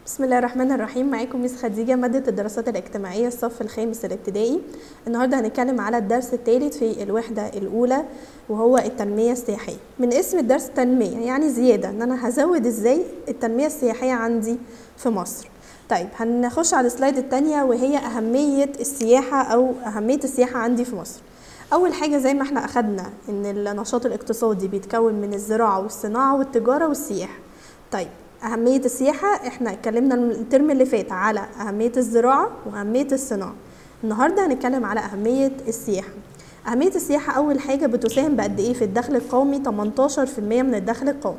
بسم الله الرحمن الرحيم معاكم ميس خديجة مادة الدراسات الاجتماعية الصف الخامس الابتدائي النهاردة هنتكلم على الدرس الثالث في الوحدة الأولى وهو التنمية السياحية من اسم الدرس تنمية يعني زيادة إن أنا هزود إزاي التنمية السياحية عندي في مصر طيب هنخش على السلايد التانية وهي أهمية السياحة أو أهمية السياحة عندي في مصر أول حاجة زي ما احنا أخدنا إن النشاط الاقتصادي بيتكون من الزراعة والصناعة والتجارة والسياحة طيب أهمية السياحة احنا اتكلمنا الترم اللي فات على أهمية الزراعة وأهمية الصناعة النهاردة هنتكلم على أهمية السياحة أهمية السياحة أول حاجة بتساهم بقد إيه في الدخل القومي 18% من الدخل القومي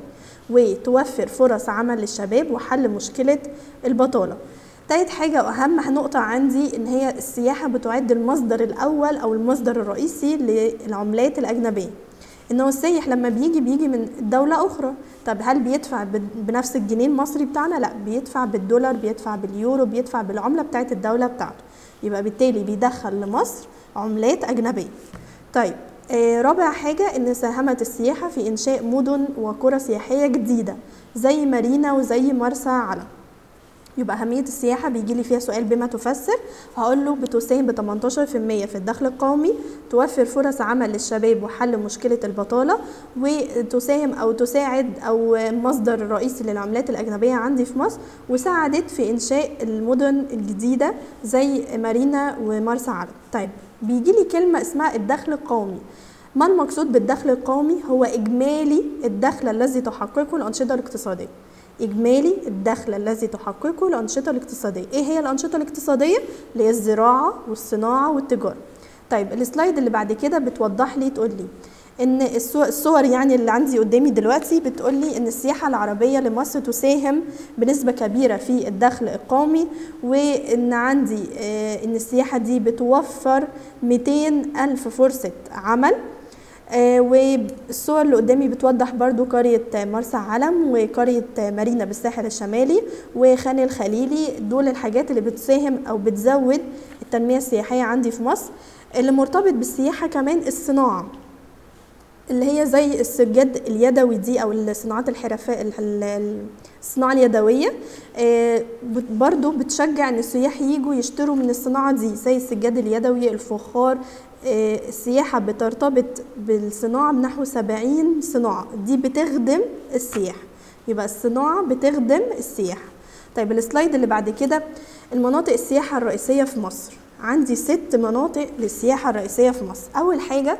وتوفر فرص عمل للشباب وحل مشكلة البطالة تالت حاجة وأهم نقطة عندي إن هي السياحة بتعد المصدر الأول أو المصدر الرئيسي للعملات الأجنبية إن هو السايح لما بيجي بيجي من دولة أخرى طب هل بيدفع بنفس الجنيه المصري بتاعنا؟ لا بيدفع بالدولار بيدفع باليورو بيدفع بالعملة بتاعت الدولة بتاعته يبقى بالتالي بيدخل لمصر عملات أجنبية طيب آه رابع حاجة إن ساهمت السياحة في إنشاء مدن وقرى سياحية جديدة زي مارينا وزي مرسى علم يبقى أهمية السياحة بيجي لي فيها سؤال بما تفسر هقول له بتساهم ب 18% في الدخل القومي توفر فرص عمل للشباب وحل مشكلة البطالة وتساهم أو تساعد أو مصدر رئيسي للعملات الأجنبية عندي في مصر وساعدت في إنشاء المدن الجديدة زي مارينا ومرسى علم طيب بيجي لي كلمة اسمها الدخل القومي ما المقصود بالدخل القومي هو إجمالي الدخل الذي تحققه الأنشطة الاقتصادية إجمالي الدخل الذي تحققه الأنشطة الاقتصادية إيه هي الأنشطة الاقتصادية؟ اللي هي الزراعة والصناعة والتجارة طيب السلايد اللي بعد كده بتوضح لي تقول لي ان الصور يعني اللي عندي قدامي دلوقتي بتقول لي ان السياحه العربيه لمصر تساهم بنسبه كبيره في الدخل القومي وان عندي ان السياحه دي بتوفر 200 الف فرصه عمل آه والصور اللي قدامي بتوضح برضو قرية مرسى علم وقرية مارينا بالساحل الشمالي وخان الخليلي دول الحاجات اللي بتساهم أو بتزود التنمية السياحية عندي في مصر اللي مرتبط بالسياحة كمان الصناعة اللي هي زي السجاد اليدوي دي او الصناعات الحرفيه الصناعه اليدويه برضو بتشجع ان السياح يجوا يشتروا من الصناعه دي زي السجاد اليدوي الفخار السياحة بترتبط بالصناعة بنحو سبعين صناعة دي بتخدم السياحة يبقى الصناعة بتخدم السياحة طيب السلايد اللي بعد كده المناطق السياحة الرئيسية في مصر عندي ست مناطق للسياحة الرئيسية في مصر أول حاجة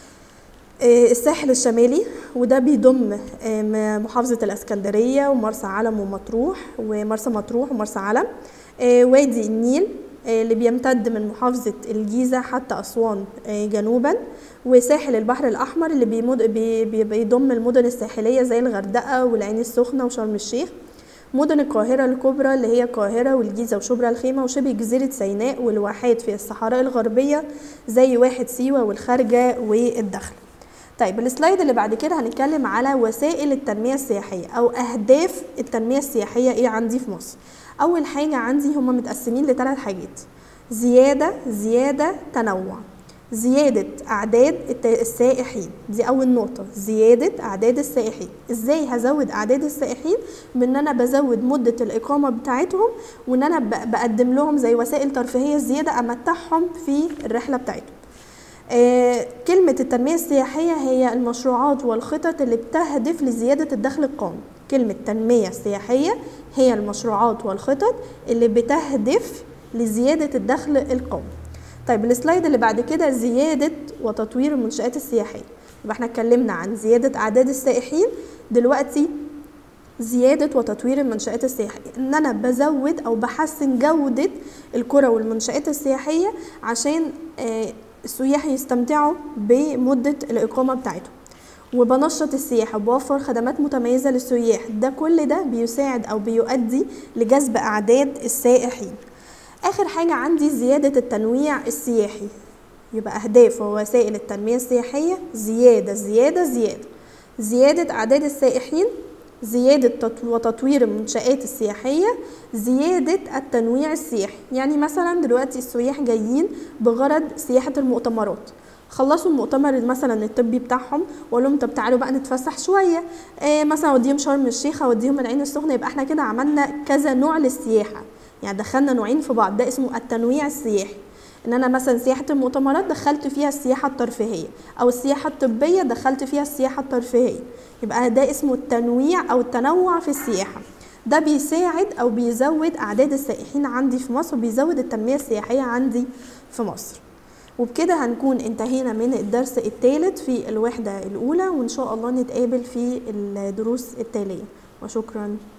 الساحل الشمالي وده بيضم محافظة الإسكندرية ومرسى علم ومطروح ومرسى مطروح ومرسى علم وادي النيل اللي بيمتد من محافظة الجيزة حتى أسوان جنوبا وساحل البحر الأحمر اللي بيمد بيضم المدن الساحلية زي الغردقة والعين السخنة وشرم الشيخ مدن القاهرة الكبرى اللي هي القاهرة والجيزة وشبرا الخيمة وشبه جزيرة سيناء والواحات في الصحراء الغربية زي واحد سيوة والخارجة والدخل طيب السلايد اللي بعد كده هنتكلم على وسائل التنمية السياحية أو أهداف التنمية السياحية إيه عندي في مصر أول حاجة عندي هما متقسمين لثلاث حاجات زيادة زيادة تنوع زيادة أعداد السائحين دي أول نقطة زيادة أعداد السائحين إزاي هزود أعداد السائحين بإن أنا بزود مدة الإقامة بتاعتهم وإن أنا بقدم لهم زي وسائل ترفيهية زيادة أمتعهم في الرحلة بتاعتهم آه كلمة التنمية السياحية هي المشروعات والخطط اللي بتهدف لزيادة الدخل القومي كلمة تنمية سياحية هي المشروعات والخطط اللي بتهدف لزيادة الدخل القومي طيب السلايد اللي بعد كده زيادة وتطوير المنشآت السياحية يبقى احنا اتكلمنا عن زيادة أعداد السائحين دلوقتي زيادة وتطوير المنشآت السياحية إن أنا بزود أو بحسن جودة القرى والمنشآت السياحية عشان آه السياح يستمتعوا بمدة الإقامة بتاعتهم وبنشط السياحة وبوفر خدمات متميزة للسياح ده كل ده بيساعد أو بيؤدي لجذب أعداد السائحين آخر حاجة عندي زيادة التنويع السياحي يبقى أهداف ووسائل التنمية السياحية زيادة زيادة زيادة زيادة أعداد السائحين زيادة وتطوير المنشآت السياحية زيادة التنويع السياحي يعني مثلا دلوقتي السياح جايين بغرض سياحة المؤتمرات خلصوا المؤتمر مثلا الطبي بتاعهم واقول لهم طب تعالوا بقى نتفسح شويه إيه مثلا اوديهم شرم الشيخ اوديهم العين السخنه يبقى احنا كده عملنا كذا نوع للسياحه يعني دخلنا نوعين في بعض ده اسمه التنويع السياحي ان انا مثلا سياحه المؤتمرات دخلت فيها السياحه الترفيهيه او السياحه الطبيه دخلت فيها السياحه الترفيهيه يبقى ده اسمه التنويع او التنوع في السياحه ده بيساعد او بيزود اعداد السائحين عندي في مصر وبيزود التنميه السياحيه عندي في مصر وبكده هنكون انتهينا من الدرس الثالث في الوحده الاولى وان شاء الله نتقابل في الدروس التاليه وشكرا